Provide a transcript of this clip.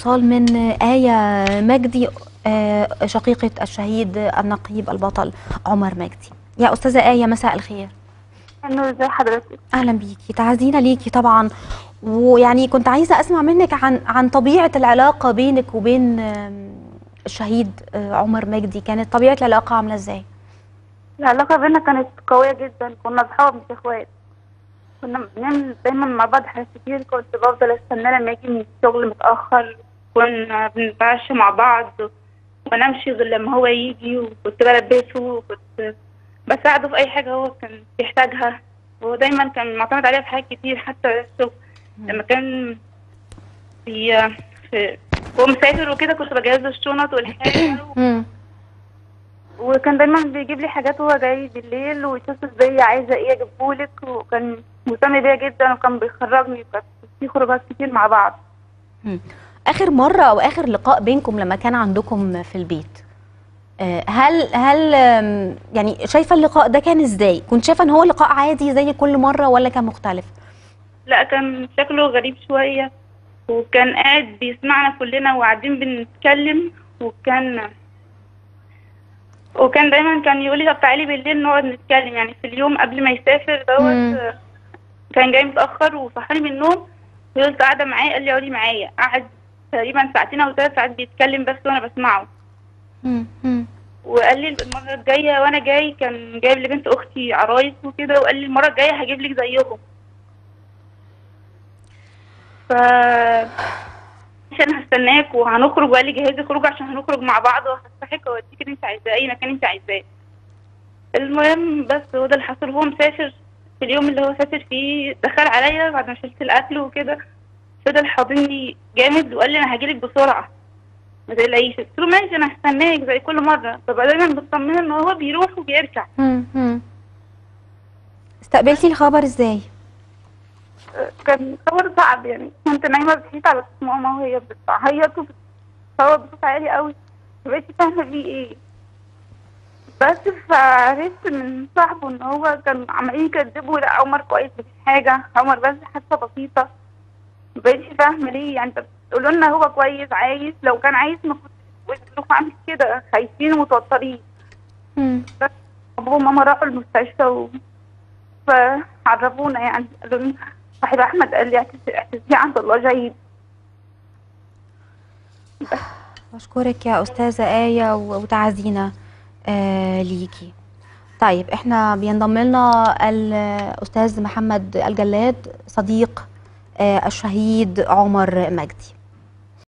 اتصال من آية مجدي آه، شقيقة الشهيد النقيب البطل عمر مجدي يا أستاذة آية مساء الخير انه ازي حضرتك أهلا بيكي تعزينا ليكي طبعا ويعني كنت عايزة أسمع منك عن عن طبيعة العلاقة بينك وبين آم، الشهيد آه، عمر مجدي كانت طبيعة العلاقة عاملة إزاي؟ العلاقة بينا كانت قوية جدا كنا اصحاب مش اخوات كنا بنعمل دايما مع بعض حاجات كتير كنت بفضل استناه لما يجي من الشغل متأخر كنا بنتعشى مع بعض ما نمشي غير لما هو يجي وكنت بلبسه وكنت بساعده في اي حاجة هو كان بيحتاجها وهو دايما كان معتمد عليها في حاجات كتير حتى الشغل لما كان في, في هو مسافر وكده كنت بجهز له الشنط والحاجة مم. وكان دايما بيجيب لي حاجات وهو جاي بالليل ويتصل بيا عايزه ايه اجيبهولك وكان مهتم بيا جدا وكان بيخرجني وكانت في خروجات كتير مع بعض مم. آخر مرة أو آخر لقاء بينكم لما كان عندكم في البيت آه، هل هل آم، يعني شايفة اللقاء ده كان إزاي؟ كنت شايفة إن هو لقاء عادي زي كل مرة ولا كان مختلف؟ لا كان شكله غريب شويه وكان قاعد بيسمعنا كلنا وقاعدين بنتكلم وكان وكان دايما كان يقول لي طب تعالي بالليل نقعد نتكلم يعني في اليوم قبل ما يسافر مم. دوت كان جاي متأخر وصحاني من النوم فضلت قاعدة معاه قال لي اقعدي معايا قعد تقريبا ساعتين أو ثلاث ساعات بيتكلم بس وأنا بسمعه مم. مم. وقال لي المرة الجاية وأنا جاي كان جايب لبنت أختي عرايس وكده وقال لي المرة الجاية هجيب لك زيهم ف عشان هستناك وهنخرج وقال لي جهزي خروج عشان هنخرج مع بعض وهفسحك واوديك اللي انت عايزاه اي مكان انت عايزاه المهم بس هو ده اللي حصل هو مسافر في اليوم اللي هو سافر فيه دخل عليا بعد ما شلت الاكل وكده فضل حاضني جامد وقال لي انا هجيلك بسرعه ما تقلقيش قلت له ماشي انا هستناك زي كل مره ببقى دايما مطمنه ان هو بيروح وبيرجع مم. مم. استقبلتي الخبر إزاي؟ كان خبر صعب يعني كنت نايمه بصحيت على صوت ماما وهي بتعيط وبتصوت بصوت عالي قوي مبقتش فاهمه فيه ايه بس فعرفت من صاحبه ان هو كان عمالين يكذبوا لا عمر كويس مفيش حاجه عمر بس حادثه بسيطه مبقتش فاهمه ليه يعني طب تقولوا لنا هو كويس عايز لو كان عايز ما كنتش كلكم عامل كده خايفين ومتوترين مم. بابا وماما راحوا المستشفى و... فعرفونا يعني قالوا لنا صاحب احمد قال لي اعتز- اعتزلي عند الله جيد بشكرك يا أستاذة آية و- وتعزينا آه ليكي طيب احنا بينضم لنا الأستاذ محمد الجلاد صديق آه الشهيد عمر مجدي